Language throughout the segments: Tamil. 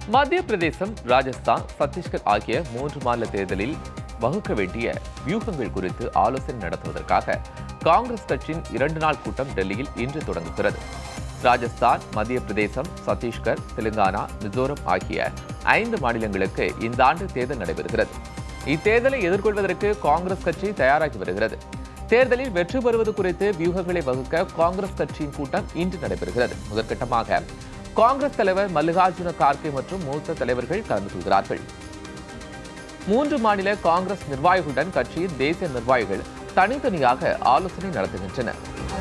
மத்திய பிரதேசம் ராஜஸ்தான் சத்தீஸ்கர் ஆகிய மூன்று மாநில தேர்தலில் வகுக்க வேண்டிய வியூகங்கள் குறித்து ஆலோசனை நடத்துவதற்காக காங்கிரஸ் கட்சியின் இரண்டு நாள் கூட்டம் டெல்லியில் இன்று தொடங்குகிறது ராஜஸ்தான் மத்திய பிரதேசம் சத்தீஸ்கர் தெலுங்கானா மிசோரம் ஆகிய ஐந்து மாநிலங்களுக்கு இந்த ஆண்டு தேர்தல் நடைபெறுகிறது இத்தேர்தலை எதிர்கொள்வதற்கு காங்கிரஸ் கட்சி தயாராகி வருகிறது தேர்தலில் வெற்றி பெறுவது குறித்து வியூகங்களை வகுக்க காங்கிரஸ் கட்சியின் கூட்டம் இன்று நடைபெறுகிறது முதற்கட்டமாக காங்கிரஸ் தலைவர் மல்லிகார்ஜுன கார்கே மற்றும் மூத்த தலைவர்கள் கலந்து கொள்கிறார்கள் மூன்று மாநில காங்கிரஸ் நிர்வாகிகளுடன் கட்சியின் தேசிய நிர்வாகிகள் தனித்தனியாக ஆலோசனை நடத்துகின்றனர்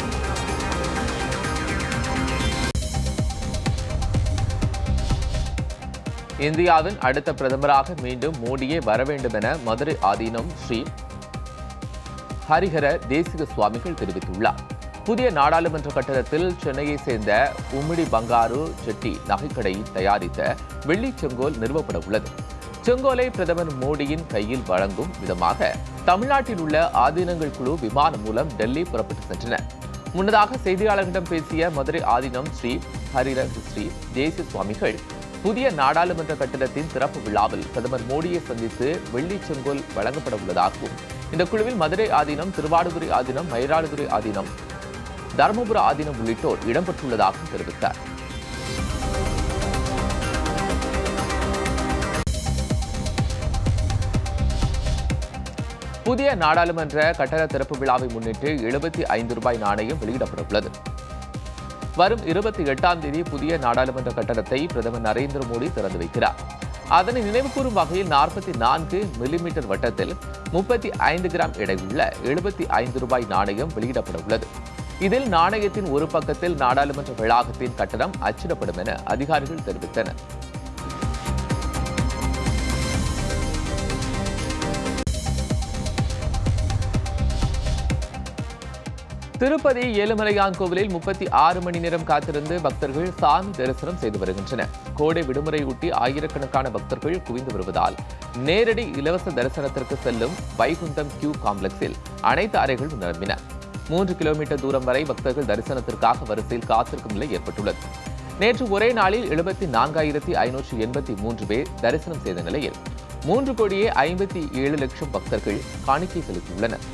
இந்தியாவின் அடுத்த பிரதமராக மீண்டும் மோடியே வர வேண்டும் என மதுரை ஆதீனம் ஸ்ரீ ஹரிஹர தேசிக சுவாமிகள் தெரிவித்துள்ளார் புதிய நாடாளுமன்ற கட்டடத்தில் சென்னையை சேர்ந்த உம்மிடி பங்காரு செட்டி நகைக்கடை தயாரித்த வெள்ளி செங்கோல் நிறுவப்பட உள்ளது செங்கோலை பிரதமர் மோடியின் கையில் வழங்கும் விதமாக தமிழ்நாட்டில் உள்ள ஆதீனங்கள் குழு விமானம் மூலம் டெல்லி புறப்பட்டு சென்றனர் முன்னதாக செய்தியாளர்களிடம் பேசிய மதுரை ஆதீனம் ஸ்ரீ ஹரிர ஸ்ரீ தேசிய சுவாமிகள் புதிய நாடாளுமன்ற கட்டிடத்தின் திறப்பு விழாவில் பிரதமர் மோடியை சந்தித்து வெள்ளி செங்கோல் வழங்கப்பட உள்ளதாகவும் இந்த குழுவில் மதுரை ஆதீனம் திருவாடுதுறை ஆதீனம் மயிலாடுதுறை ஆதீனம் தருமபுர ஆதீனம் உள்ளிட்டோர் இடம்பெற்றுள்ளதாகவும் தெரிவித்தார் புதிய நாடாளுமன்ற கட்டட திறப்பு விழாவை முன்னிட்டு எழுபத்தி ஐந்து ரூபாய் நாணயம் வெளியிடப்பட உள்ளது வரும் இருபத்தி எட்டாம் தேதி புதிய நாடாளுமன்ற கட்டடத்தை பிரதமர் நரேந்திர மோடி திறந்து வைக்கிறார் அதனை நினைவுகூரும் வகையில் நாற்பத்தி நான்கு மில்லிமீட்டர் வட்டத்தில் முப்பத்தி ஐந்து கிராம் எடையுள்ள எழுபத்தி ஐந்து ரூபாய் நாணயம் வெளியிடப்பட உள்ளது இதில் நாணயத்தின் ஒரு பக்கத்தில் நாடாளுமன்ற வளாகத்தின் கட்டடம் அச்சிடப்படும் என அதிகாரிகள் தெரிவித்தனர் திருப்பதி ஏழுமலையான் கோவிலில் முப்பத்தி ஆறு மணி நேரம் காத்திருந்து பக்தர்கள் சாமி தரிசனம் செய்து வருகின்றனர் கோடை விடுமுறையொட்டி ஆயிரக்கணக்கான பக்தர்கள் குவிந்து வருவதால் நேரடி இலவச தரிசனத்திற்கு செல்லும் வைகுந்தம் கியூ காம்ப்ளெக்ஸில் அனைத்து அறைகளும் நிரம்பின மூன்று கிலோமீட்டர் தூரம் வரை பக்தர்கள் தரிசனத்திற்காக வரிசையில் காத்திருக்கும் நிலை ஏற்பட்டுள்ளது நேற்று ஒரே நாளில் எழுபத்தி நான்காயிரத்தி ஐநூற்றி எண்பத்தி மூன்று பேர் தரிசனம் செய்த நிலையில் மூன்று கோடியே ஐம்பத்தி ஏழு லட்சம் பக்தர்கள் காணிக்கை செலுத்தியுள்ளனர்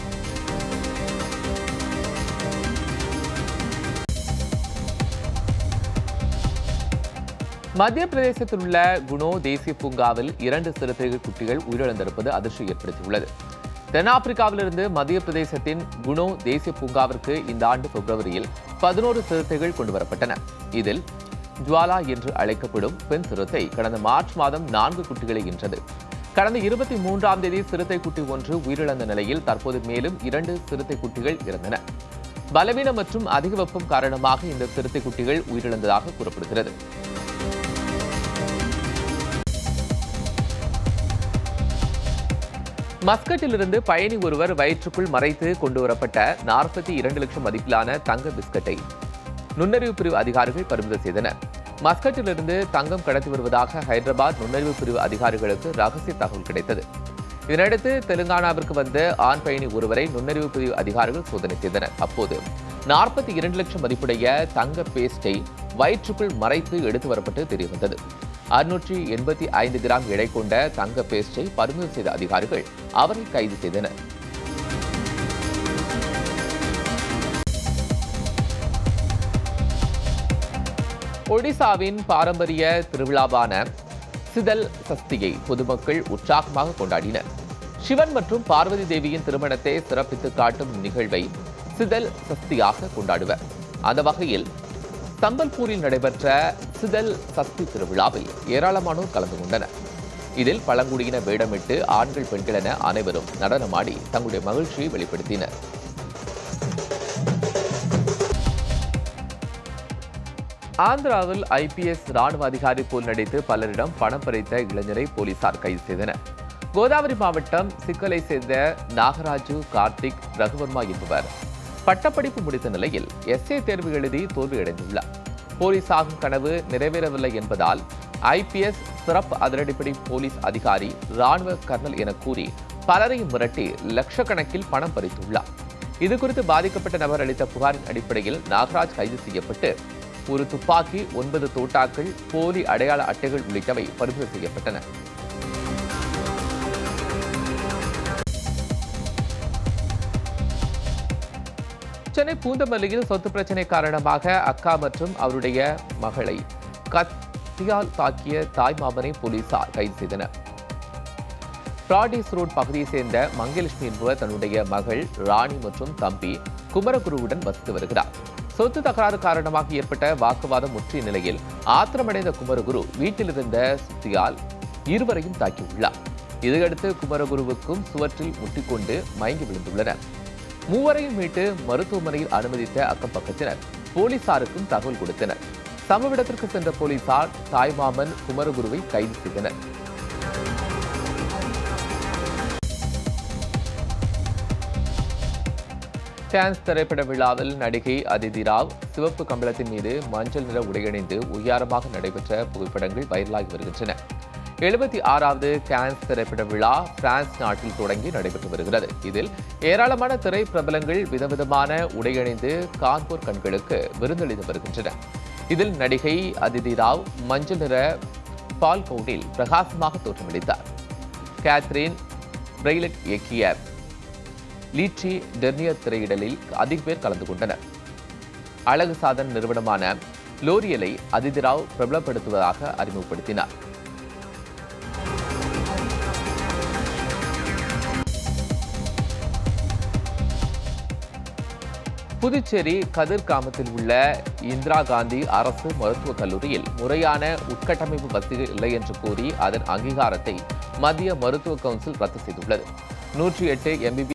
மத்திய பிரதேசத்தில் உள்ள குணோ தேசிய பூங்காவில் இரண்டு சிறுத்தைகள் குட்டிகள் உயிரிழந்திருப்பது அதிர்ச்சி ஏற்படுத்தியுள்ளது தென்னாப்பிரிக்காவிலிருந்து மத்திய பிரதேசத்தின் குணோ தேசிய பூங்காவிற்கு இந்த ஆண்டு பிப்ரவரியில் பதினோரு சிறுத்தைகள் கொண்டுவரப்பட்டன இதில் ஜுவாலா என்று அழைக்கப்படும் பெண் சிறுத்தை கடந்த மார்ச் மாதம் நான்கு குட்டிகளை ஈன்றது கடந்த இருபத்தி மூன்றாம் தேதி சிறுத்தை குட்டி ஒன்று உயிரிழந்த நிலையில் தற்போது மேலும் இரண்டு சிறுத்தை குட்டிகள் இறந்தன பலவீனம் மற்றும் அதிக வெப்பம் காரணமாக இந்த சிறுத்தை குட்டிகள் உயிரிழந்ததாக கூறப்படுகிறது மஸ்கட்டிலிருந்து பயணி ஒருவர் வயிற்றுக்குள் மறைத்து கொண்டு வரப்பட்ட நாற்பத்தி இரண்டு லட்சம் மதிப்பிலான தங்க பிஸ்கட்டை நுண்ணறிவு பிரிவு அதிகாரிகள் பறிமுதல் செய்தனர் மஸ்கட்டிலிருந்து தங்கம் கடத்தி வருவதாக ஹைதராபாத் நுண்ணறிவு பிரிவு அதிகாரிகளுக்கு ரகசிய தகவல் கிடைத்தது இதனையடுத்து தெலுங்கானாவிற்கு வந்த ஆண் பயணி ஒருவரை நுண்ணறிவு பிரிவு அதிகாரிகள் சோதனை செய்தனர் அப்போது நாற்பத்தி இரண்டு லட்சம் மதிப்புடைய தங்க பேஸ்டை வயிற்றுக்குள் மறைத்து எடுத்து வரப்பட்டு தெரியவந்தது அறுநூற்றி எண்பத்தி ஐந்து கிராம் எடை கொண்ட தங்க பேஸ்டை பறிமுதல் செய்த அதிகாரிகள் அவரை கைது செய்தனர் ஒடிசாவின் பாரம்பரிய திருவிழாவான சிதல் சஸ்தியை பொதுமக்கள் உற்சாகமாக கொண்டாடினர் சிவன் மற்றும் பார்வதி தேவியின் திருமணத்தை சிறப்பித்து காட்டும் நிகழ்வை சிதல் சஸ்தியாக கொண்டாடுவர் அந்த வகையில் சம்பல்பூரில் நடைபெற்ற சிதல் சஸ்தி திருவிழாவில் ஏராளமானோர் கலந்து கொண்டனர் இதில் பழங்குடியின வேடமிட்டு ஆண்கள் பெண்கள் என அனைவரும் நடனமாடி தங்களுடைய மகிழ்ச்சியை வெளிப்படுத்தினர் ஆந்திராவில் ஐபிஎஸ் ராணுவ அதிகாரி போல் நடித்து பலரிடம் பணம் பறித்த இளைஞரை போலீசார் கைது செய்தனர் கோதாவரி மாவட்டம் சிக்கலை சேர்ந்த நாகராஜு கார்த்திக் ரகுவர்மா என்பவர் பட்டப்படிப்பு முடித்த நிலையில் எஸ்ஏ தேர்வு எழுதி தோல்வியடைந்துள்ளார் போலீஸ் ஆகும் கனவு நிறைவேறவில்லை என்பதால் ஐபிஎஸ் சிறப்பு அதிரடிப்படை போலீஸ் அதிகாரி ராணுவ கர்னல் என கூறி பலரையும் மிரட்டி லட்சக்கணக்கில் பணம் பறித்துள்ளார் இது குறித்து பாதிக்கப்பட்ட நபர் அளித்த புகாரின் அடிப்படையில் நாகராஜ் கைது செய்யப்பட்டு ஒரு துப்பாக்கி ஒன்பது தோட்டாக்கள் போலி அடையாள அட்டைகள் உள்ளிட்டவை பறிமுதல் செய்யப்பட்டன சென்னை பூந்தமல்லியில் சொத்து பிரச்சனை காரணமாக அக்கா மற்றும் அவருடைய மகளை கத்தியால் தாக்கிய தாய்மாமனை போலீசார் கைது செய்தனர் பிராடிஸ் ரோட் பகுதியைச் சேர்ந்த மங்கலட்சுமி என்பவர் தன்னுடைய மகள் ராணி மற்றும் தம்பி குமரகுருவுடன் வசித்து வருகிறார் சொத்து தகராறு காரணமாக ஏற்பட்ட வாக்குவாதம் முற்றிய நிலையில் ஆத்திரமடைந்த குமரகுரு வீட்டில் இருந்த சுத்தியால் இருவரையும் தாக்கியுள்ளார் இதையடுத்து குமரகுருவுக்கும் சுவற்றில் முட்டிக்கொண்டு மயங்கி விழுந்துள்ளனர் மூவரையும் மீட்டு மருத்துவமனையில் அனுமதித்த அக்கம் பக்கத்தினர் போலீசாருக்கும் தகவல் கொடுத்தனர் சம்பவ இடத்திற்கு சென்ற போலீசார் தாய்மாமன் குமரகுருவை கைது செய்தனர் டான்ஸ் திரைப்பட விழாவில் நடிகை அதிதி ராவ் சிவப்பு கம்பளத்தின் மீது மஞ்சள் நிற உடையணிந்து உய்யாரமாக நடைபெற்ற புகைப்படங்கள் வைரலாகி வருகின்றன எழுபத்தி ஆறாவது கான்ஸ் திரைப்பட விழா பிரான்ஸ் நாட்டில் தொடங்கி நடைபெற்று வருகிறது இதில் ஏராளமான திரை பிரபலங்கள் விதவிதமான உடையணிந்து கான்பூர் கண்களுக்கு விருந்தளித்து வருகின்றன இதில் நடிகை அதிதி ராவ் மஞ்சள் நிற பால் கவுனில் பிரகாசமாக தோற்றமளித்தார் கேத்ரின் பிரெய்லட் இயக்கிய லீச்சி டெர்னியர் திரையிடலில் அதிக பேர் கலந்து கொண்டனர் அழகு சாதன நிறுவனமான லோரியலை அதிதி ராவ் பிரபலப்படுத்துவதாக அறிமுகப்படுத்தினார் புதுச்சேரி கதிர் கிராமத்தில் உள்ள இந்திரா காந்தி அரசு மருத்துவக் கல்லூரியில் முறையான உட்கட்டமைப்பு வசதிகள் இல்லை என்று கூறி அதன் அங்கீகாரத்தை மத்திய மருத்துவ கவுன்சில் ரத்து செய்துள்ளது நூற்றி எட்டு எம்பிபி